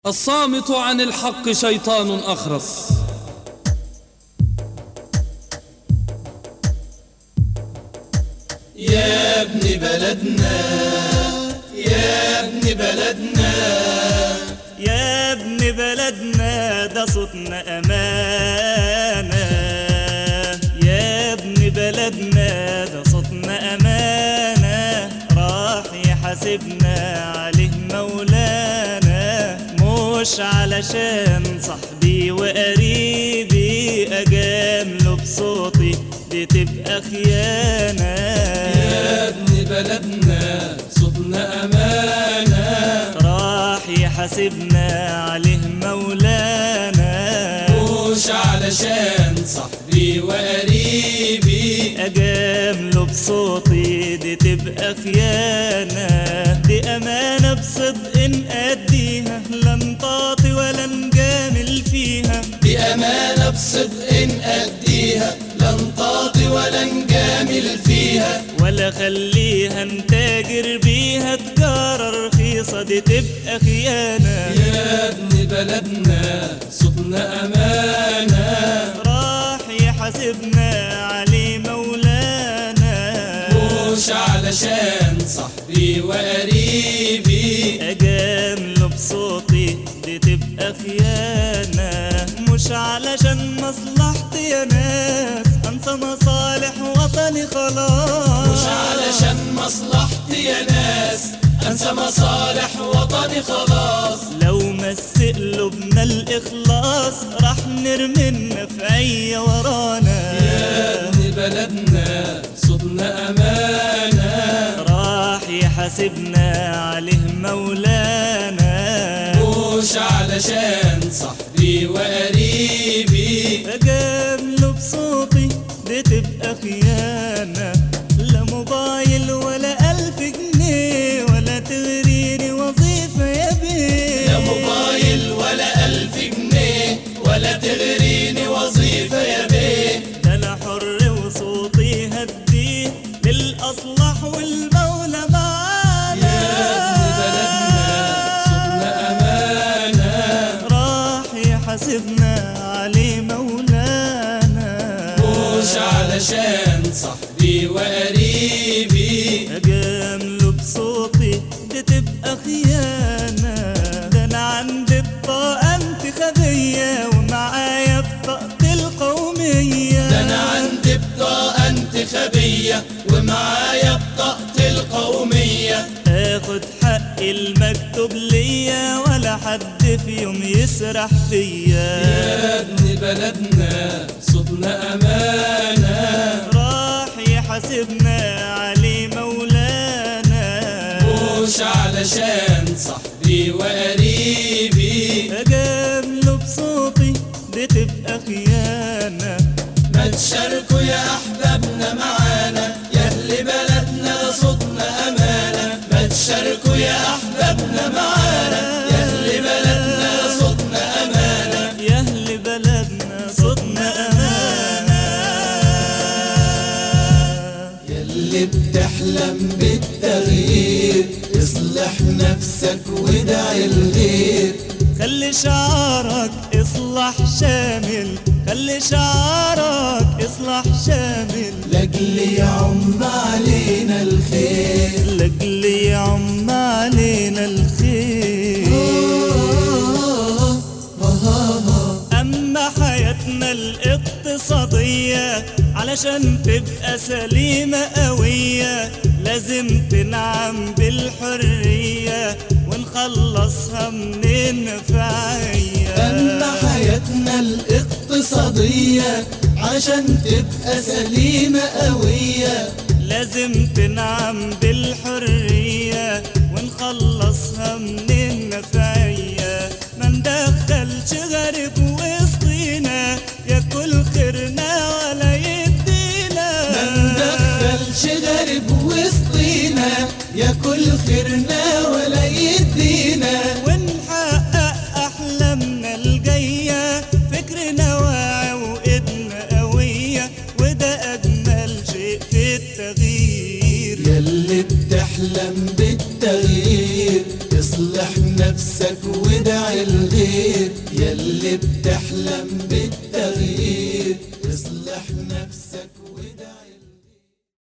الصامت عن الحق شيطان أخرس يا ابن بلدنا يا ابن بلدنا يا ابن بلدنا ده صوتنا أمانة يا ابن بلدنا ده صوتنا أمانة راح يحاسبنا عليه مولانا مش علشان صاحبي وقريبي أجامله بصوتي دي تبقى خيانة يا ابن بلدنا صوتنا أمانة راح يحاسبنا عليه مولانا مش علشان صاحبي وقريبي أجامله بصوتي دي تبقى خيانة دي أمانة بصدق نأديها لا نطاطي ولا نجامل فيها دي أمانة بصدق نأديها لا نطاطي ولا نجامل فيها ولا خليها نتاجر بيها تجارة رخيصة دي تبقى خيانة يا ابن بلدنا صوتنا أمانة راح يحاسبنا عليه مولانا مش علشان صاحبي وقريبي أجامله بصوتي دي تبقى خيانة مش علشان مصلحتي يا ناس أنسى مصالح وطني خلاص مش علشان مصلحتي يا ناس انسى مصالح وطني خلاص لو مس قلوبنا الإخلاص راح نرمي النفعية ورانا يا ابن بلدنا صوتنا أمانة راح يحاسبنا عليه مولانا مش علشان صاحبي وقريبي أجامله بصوتي دي تبقى خيانة لا موبايل ولا ألف جنيه ولا تغريني وظيفة يا بيه لا موبايل ولا ألف جنيه ولا تغريني وظيفة يا بيه ده أنا حر وصوتي هديه للأصلح والمولى معانا يا ابن بلدنا صوتنا أمانة راح يحاسبنا عليه مولانا مش علشان صاحبي وقريبي أجامله بصوتي دي تبقى خيانة ده أنا عندي بطاقة انتخابية ومعايا بطاقة القومية ده أنا عندي بطاقة انتخابية ومعايا بطاقة القومية آخد حقي المكتوب ليا ولا حد في يوم يسرح فيا يا ابن بلدنا صوتنا أمانة راح يحاسبنا عليه مولانا مش علشان صاحبي وقريبي أجامله بصوتي دي تبقى خيانة ما تشاركوا يا أحبابنا معانا يا أهل بلدنا ده صوتنا أمانة ما تشاركوا يا أحبابنا معانا يا أهل بلدنا ده صوتنا أمانة يا أهل بلدنا صوتنا أمانة يلي بتحلم بالتغيير اصلح نفسك ودعي الغير خلي شعارك إصلاح شامل خلي شعارك إصلاح شامل لاجل يعم علينا الخير لأجل يعم علينا الخير أما حياتنا الاقتصادية علشان تبقى سليمة قوية لازم تنعم بالحرية ونخلصها من النفعية أما حياتنا الاقتصادية عشان تبقى سليمة قوية لازم تنعم بالحرية ونخلصها من النفعية ما ندخلش غريب وسطينا ياكل خيرنا ولا يدينا ما ندخلش غريب وسطينا ياكل خيرنا ولا يدينا ونحقق أحلامنا الجاية فكرنا واعي وإيدنا قوية وده أجمل شيء في التغيير يلي بتحلم بالتغيير اصلح نفسك ودعي الغير يلي بتحلم بالتغيير اصلح نفسك وادعي